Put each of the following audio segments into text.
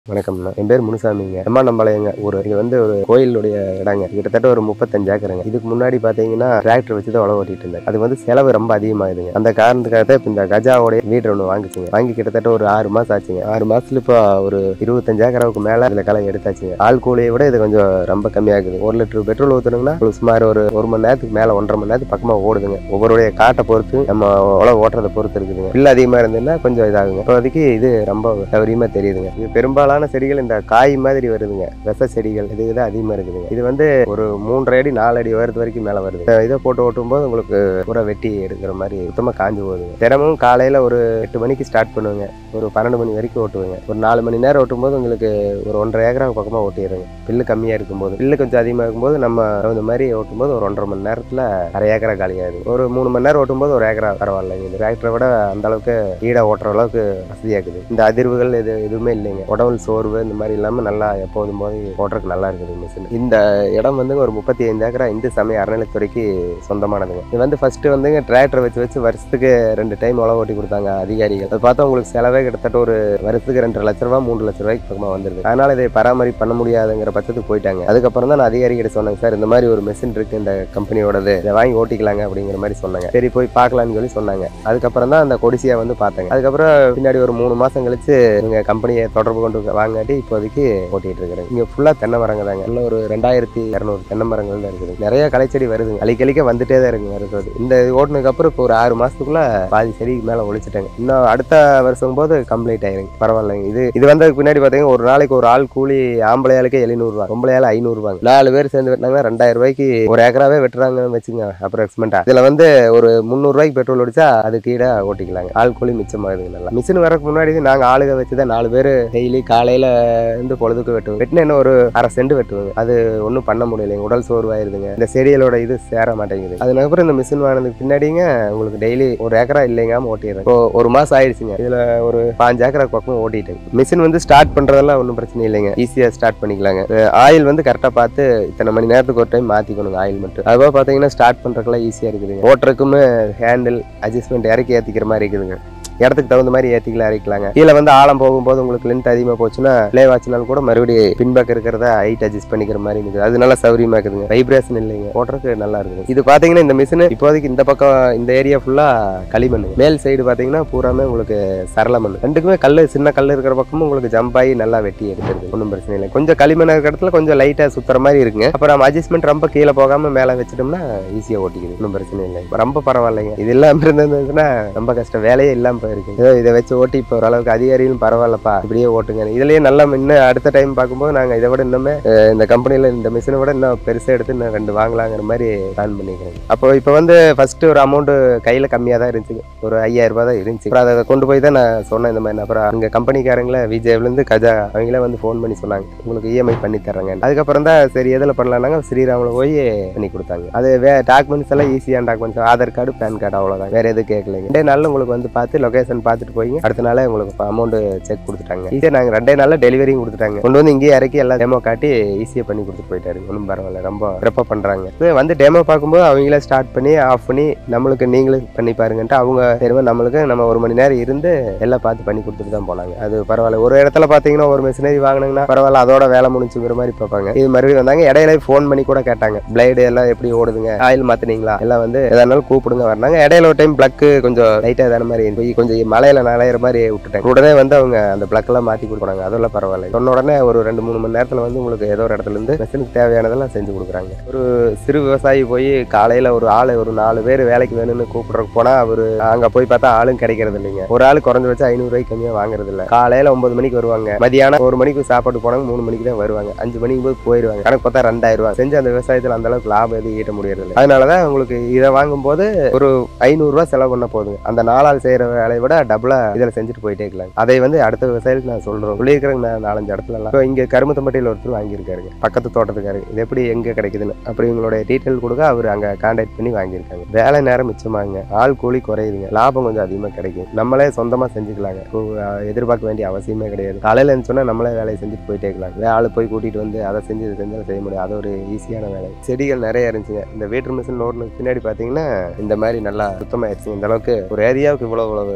வணக்கம்ண்ணா என் பேர் முனுசாமிங்க எம்மாண்டம்பாளையங்க ஒரு இது வந்து ஒரு கோயிலுடைய இடங்க கிட்டத்தட்ட ஒரு முப்பத்தஞ்சு ஏக்கருங்க இதுக்கு முன்னாடி பார்த்தீங்கன்னா டிராக்டர் வச்சு தான் உழவு ஓட்டிட்டு இருந்தேன் அது வந்து செலவு ரொம்ப அதிகமாகுதுங்க அந்த காரணத்துக்காக தான் இப்போ இந்த கஜாவோடைய வீடு ஒன்று வாங்கிச்சுங்க வாங்கி கிட்டத்தட்ட ஒரு ஆறு மாதம் ஆச்சுங்க ஆறு மாசத்துல இப்போ ஒரு இருபத்தஞ்சு ஏக்கராவுக்கு மேலே இதில் களை எடுத்தாச்சுங்க ஆள் கூலியை விட இது கொஞ்சம் ரொம்ப கம்மியாகுது ஒரு லிட்டர் பெட்ரோல் ஊற்றணுங்கன்னா ஒரு சுமார் ஒரு ஒரு மணி நேரத்துக்கு மேலே ஒன்றரை மணி நேரத்துக்கு பக்கமாக ஓடுதுங்க ஒவ்வொருடைய காட்டை பொறுத்து நம்ம உழவு ஓட்டுறதை பொறுத்து இருக்குதுங்க பில்லு அதிகமாக இருந்ததுன்னா கொஞ்சம் இதாகுங்க இப்போதைக்கு இது ரொம்ப சௌரியமாக தெரியுதுங்க இது பெரும்பாலான செடிகள் இந்த காய் மாதிரி வருதுங்க விச செடிகள் இதுக்கு தான் அதிகமாக இருக்குதுங்க இது வந்து ஒரு மூன்றரை அடி நாலு அடி உயரத்து வரைக்கும் மேலே வருது இந்த இதை போட்டு ஓட்டும் போது உங்களுக்கு பூரா வெட்டி எடுக்கிற மாதிரி சுத்தமாக காஞ்சு போகுதுங்க தினமும் காலையில் ஒரு எட்டு மணிக்கு ஸ்டார்ட் பண்ணுவேங்க ஒரு பன்னெண்டு மணி வரைக்கும் ஓட்டுவேங்க ஒரு நாலு மணி நேரம் ஓட்டும் போது உங்களுக்கு ஒரு ஒன்றரை ஏக்கரா பக்கமாக ஓட்டிடுங்க பில்லு கம்மியாக இருக்கும்போது பில்லு கொஞ்சம் அதிகமாக இருக்கும்போது நம்ம இந்த மாதிரி ஓட்டும்போது ஒரு ஒன்றரை மணி நேரத்தில் அரை ஏக்கரா காலியாகுது ஒரு மூணு மணி நேரம் ஓட்டும்போது ஒரு ஏக்கரா பரவாயில்லைங்க இந்த டிராக்டரை விட அந்த அளவுக்கு ஈடாக ஓட்டுற அளவுக்கு வசதியாக இருக்குது இந்த அதிர்வுகள் இது எதுவுமே இல்லைங்க உடம்புல சோர்வு இந்த மாதிரி இல்லாமல் நல்லா எப்போதும் போது ஓட்டுறதுக்கு நல்லா இருக்குது மிஷின் இந்த இடம் வந்துங்க ஒரு முப்பத்தி ஐந்து ஏக்கரா இந்து சமய அறநிலைத்துறைக்கு சொந்தமானதுங்க இது வந்து ஃபர்ஸ்ட் வந்துங்க டிராக்டர் வச்சு வச்சு வருஷத்துக்கு ரெண்டு டைம் உழவு ஓட்டி கொடுத்தாங்க அதிகாரிகள் அது பார்த்தா உங்களுக்கு செலவே கிட்டத்தட்ட ஒரு வருஷத்துக்கு ரெண்டு லட்ச ரூபா மூன்று லட்ச ரூபாய்க்கு பக்கமாக வந்துருது அதனால இதை பராமரிப்பு பண்ண முடியாதுங்கிற பட்சத்துக்கு போயிட்டாங்க அதுக்கப்புறம் தான் நான் அதிகாரிகிட்ட சொன்னேங்க சார் இந்த மாதிரி ஒரு மிஷின் இருக்கு இந்த கம்பெனியோடது இதை வாங்கி ஓட்டிக்கலாங்க அப்படிங்கிற மாதிரி சொன்னாங்க சரி போய் பார்க்கலாம்னு சொல்லி சொன்னாங்க அதுக்கப்புறம் தான் அந்த கொடிசியா வந்து பார்த்தேங்க அதுக்கப்புறம் பின்னாடி ஒரு மூணு மாசம் கழிச்சு இவங்க கம்பெனியை தொடர்பு கொண்டு வாங்காட்டி இப்போதைக்கு ஓட்டிட்டு இருக்கிறேன் இங்க ஃபுல்லா தென்னை மரங்க தாங்க உள்ள ஒரு ரெண்டாயிரத்தி இரநூறு தென்னை மரங்கள் தான் இருக்குது நிறைய களைச்செடி வருதுங்க அழிக்க அழிக்க வந்துட்டே தான் இருக்குங்க வருது இந்த ஓட்டுனதுக்கு அப்புறம் இப்போ ஒரு ஆறு மாசத்துக்குள்ள பாதி செடிக்கு மேல ஒழிச்சிட்டாங்க இன்னும் அடுத்த வருஷம் போது கம்ப்ளீட் ஆயிருங்க பரவாயில்லைங்க இது இது வந்ததுக்கு பின்னாடி பாத்தீங்கன்னா ஒரு நாளைக்கு ஒரு ஆள் கூலி ஆம்பளையாளுக்கே எழுநூறுவா பொம்பளையால ஐநூறுவாங்க நாலு பேர் சேர்ந்து வெட்டினாங்கன்னா ரெண்டாயிரம் ரூபாய்க்கு ஒரு ஏக்கராவே வெட்டுறாங்கன்னு வச்சுங்க அப்ராக்சிமெண்டா இதுல வந்து ஒரு முந்நூறு ரூபாய்க்கு பெட்ரோல் அடிச்சா அது கீழே ஓட்டிக்கலாங்க ஆள் கூலி மிச்சமாகுதுங்க நல்லா மிஷின் வரக்கு முன்னாடி நாங்க ஆளுக வச்சுதான் நாலு பேர் டெய்லி காலையில இருந்து பொழுதுக்கு வெட்டுவோம் வெட்டின என்ன ஒரு அரை சென்ட் வெட்டுவாங்க அது ஒன்றும் பண்ண முடியலைங்க உடல் சோர்வாயிருதுங்க இந்த செடிகளோட இது சேர மாட்டேங்குது அதுக்கப்புறம் இந்த மிஷின் வாங்கினதுக்கு பின்னாடிங்க உங்களுக்கு டெய்லி ஒரு ஏக்கரா இல்லைங்காம ஓட்டிடுறேன் இப்போ ஒரு மாசம் ஆயிடுச்சுங்க இதுல ஒரு பாஞ்சு ஏக்கரா பக்கம் ஓட்டிட்டேன் மிஷின் வந்து ஸ்டார்ட் பண்றதெல்லாம் ஒன்றும் பிரச்சனை இல்லைங்க ஈஸியா ஸ்டார்ட் பண்ணிக்கலாங்க ஆயில் வந்து கரெக்டாக பார்த்து இத்தனை மணி நேரத்துக்கு ஒரு டைம் மாற்றிக்கணுங்க ஆயில் மட்டும் அதுபோக பார்த்தீங்கன்னா ஸ்டார்ட் பண்ணுறதுக்குலாம் ஈஸியாக இருக்குதுங்க ஓட்டுறதுக்குமே ஹேண்டில் அட்ஜஸ்ட்மெண்ட் இறக்கி ஏற்றிக்கிற மாதிரி இருக்குதுங்க இடத்துக்கு தகுந்த மாதிரி ஏற்றிக்கலாம் இறக்கலாங்க கீழே வந்து ஆழம் போகும்போது உங்களுக்கு லென்த் அதிகமாக போச்சுன்னா ப்ளே வாட்ச்னாலும் கூட மறுபடியும் பின்பக்கம் இருக்கிறத ஹைட் அட்ஜஸ்ட் பண்ணிக்கிற மாதிரி இருக்குது அது நல்லா சௌரியமா இருக்குதுங்க வைப்ரேஷன் இல்லைங்க ஓட்டுறதுக்கு நல்லா இருக்குது இது பார்த்தீங்கன்னா இந்த மிஷின் இப்போதைக்கு இந்த பக்கம் இந்த ஏரியா ஃபுல்லாக களிமண் மேல் சைடு பார்த்தீங்கன்னா பூராமே உங்களுக்கு சரள மண் ரெண்டுக்குமே கல் சின்ன கல் இருக்கிற பக்கமும் உங்களுக்கு ஜம்ப் ஆகி நல்லா வெட்டி எடுத்துருது ஒன்றும் பிரச்சனை இல்லை கொஞ்சம் களிமண் இருக்கிற இடத்துல கொஞ்சம் லைட்டாக சுத்துற மாதிரி இருக்குங்க அப்புறம் அட்ஜஸ்ட்மெண்ட் ரொம்ப கீழே போகாம மேலே வச்சிட்டோம்னா ஈஸியாக ஓட்டிக்குது ஒன்றும் பிரச்சனை இல்லை ரொம்ப பரவாயில்லைங்க இது இல்லாமல் இருந்ததுன்னா ரொம்ப கஷ்டம் வேலையே இல்லாமல் போயிருக்கு ஏதோ இதை வச்சு ஓட்டி இப்போ ஓரளவுக்கு அதிகாரிகளும் பரவாயில்லப்பா இப்படியே ஓட்டுங்க இதுலயே நல்லா இன்னும் அடுத்த டைம் பார்க்கும்போது நாங்கள் இதை விட இன்னுமே அஹ், இந்த கம்பெனியில் இந்த மிஷினை விட இன்னும் பெருசாக எடுத்து இன்னும் ரெண்டு வாங்கலாங்கிற மாதிரி பிளான் பண்ணிக்கிறேன் அப்போ இப்போ வந்து ஃபர்ஸ்ட் ஒரு அமௌண்ட் கையில் கம்மியாக தான் இருந்துச்சு ஒரு ஐயாயிரம் ரூபாய் தான் இருந்துச்சு அப்புறம் அதை கொண்டு போய் தான் நான் சொன்னேன் இந்த மாதிரி அப்புறம் அங்கே கம்பெனிக்காரங்கள விஜய்லேருந்து கஜா அவங்களே வந்து ஃபோன் பண்ணி சொன்னாங்க உங்களுக்கு இஎம்ஐ பண்ணி தர்றாங்க அதுக்கப்புறம் தான் சரி எதில் பண்ணலாம்னாங்க ஸ்ரீராமில் போய் பண்ணி கொடுத்தாங்க அது வே டாக்குமெண்ட்ஸ் எல்லாம் ஈஸியான documents Aadhaar card PAN card அவ்வளோதான் வேற எதுவும் கேட்கலைங்க ரெண்டே நாளில் உங்களுக்கு வந்து பார்த்து லொகேஷன் பார்த்துட்டு போய் அடுத்த நாளே உங்களுக்கு அமௌண்ட் செக் கொடுத்துட்டாங்க ஈஸியாக நாங்கள் ரெண்டே நாளில் டெலிவரியும் கொடுத்துட்டாங்க கொண்டு வந்து இங்கேயே இறக்கி எல்லாம் டெமோ காட்டி ஈஸியாக பண்ணி கொடுத்துட்டு போயிட்டாரு ஒன்றும் பரவாயில்ல ரொம்ப சிறப்பாக பண்ணுறாங்க இது வந்து டெமோ பார்க்கும்போது அவங்களே ஸ்டார்ட் பண்ணி ஆஃப் பண்ணி நம்மளுக்கு நீங்களும் பண்ணி பாருங்கன்ட்டு அவங்க தெரியுமா நம்மளுக்கு நம்ம ஒரு மணி நேரம் இருந்து எல்லாம் பார்த்து பண்ணி கொடுத்துட்டு தான் போனாங்க அது பரவாயில்ல ஒரு இடத்துல பார்த்தீங்கன்னா ஒரு மிஷினரி வாங்கினீங்கன்னா பரவாயில்ல அதோட வேலை முடிஞ்சுங்கிற மாதிரி பார்ப்பாங்க இது மறுபடியும் வந்தாங்க இடையில ஃபோன் பண்ணி கூட கேட்டாங்க பிளைடு எல்லாம் எப்படி ஓடுதுங்க ஆயில் மாத்துனீங்களா எல்லாம் வந்து எதானாலும் கூப்பிடுங்க வரணாங்க இடையில ஒரு டைம் பிளக்கு கொஞ்சம் லைட்டாக இதான மாதிரி போய் கொஞ்சம் மலையில நலையிற மாதிரி விட்டுட்டாங்க உடனே வந்து அவங்க அந்த பிளக் எல்லாம் மாற்றி கொடுக்குறாங்க அதெல்லாம் பரவாயில்ல சொன்ன உடனே ஒரு ரெண்டு மூணு மணி நேரத்தில் வந்து உங்களுக்கு ஏதோ ஒரு இடத்துல இருந்து மிஷினுக்கு தேவையானதெல்லாம் செஞ்சு கொடுக்குறாங்க ஒரு சிறு விவசாயி போய் காலையில ஒரு ஆள் ஒரு நாலு பேர் வேலைக்கு வேணும்னு கூப்பிடுறதுக்கு போனா அவரு அங்க போய் பார்த்தா ஆளும் கிடைக்கிறது இல்லைங்க ஒரு ஆள் குறைஞ்ச வச்சு ஐநூறு ரூபாய்க்கு கம்மியா வாங்குறது இல்ல காலையில ஒன்பது மணிக்கு வருவாங்க மதியானம் ஒரு மணிக்கு சாப்பாடு போனாங்க மூணு மணிக்கு தான் வருவாங்க அஞ்சு மணிக்கு போய் போயிருவாங்க கணக்கு பார்த்தா ரெண்டாயிரம் ரூபாய் செஞ்சு அந்த விவசாயத்துல அந்த அளவுக்கு லாபம் எதுவும் ஈட்ட முடியறது இல்லை அதனாலதான் உங்களுக்கு இதை வாங்கும்போது ஒரு ஐநூறு ரூபாய் செலவு பண்ண போதுங்க அந்த நாளால் செய்யற வேலையை விட டபுளா இதில் செஞ்சுட்டு போயிட்டே இருக்கலாம் அதை வந்து அடுத்த விவசாயிகளுக்கு நான் சொல்றேன் சொல்லியிருக்கிறேங்க நான் நாலஞ்சு இடத்துல எல்லாம் இப்போ இங்க கருமத்தம்பட்டியில் ஒருத்தர் வாங்கியிருக்காருங்க பக்கத்து தோட்டத்துக்காரு இது எப்படி எங்க கிடைக்குதுன்னு அப்படி உங்களுடைய டீட்டெயில் கொடுக்க அவர் அங்க கான்டாக்ட் பண்ணி வாங்கியிருக்காங்க வேலை நேரம் மிச்சமாங்க ஆள் கூலி குறையுதுங்க லாபம் கொஞ்சம் அதிகமா கிடைக்கும் நம்மளே சொந்தமா செஞ்சுக்கலாங்க இப்போ, அஹ், எதிர்பார்க்க வேண்டிய அவசியமே கிடையாது காலையில இருந்துச்சோன்னா நம்மளே வேலையை செஞ்சுட்டு போயிட்டே இருக்கலாம் வே- ஆளு போய் கூட்டிட்டு வந்து அதை செஞ்சு இதை செஞ்சாலும் செய்ய முடியும் அது ஒரு ஈஸியான வேலை செடிகள் நிறைய இருந்துச்சுங்க இந்த வீட்டு மிஷின் ஓடுனதுக்கு பின்னாடி பாத்தீங்கன்னா இந்த மாதிரி நல்லா சுத்தமாயிருச்சுங்க இந்த அளவுக்கு ஒரு ஏரியாவுக்கு இவ்வளவு இவ்வளவு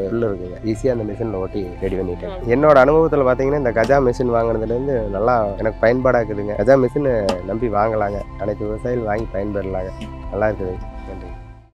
உள்ள இருக்குங்க ஈஸியாக அந்த மிஷினில் ஓட்டி ரெடி பண்ணிட்டேன் என்னோட அனுபவத்தில் பார்த்தீங்கன்னா இந்த கஜா மிஷின் வாங்கினதுலேருந்து நல்லா எனக்கு பயன்பாடாக இருக்குதுங்க கஜா மிஷின் நம்பி வாங்கலாங்க அனைத்து விவசாயிகள் வாங்கி பயன்பெறலாங்க நல்லா இருக்குது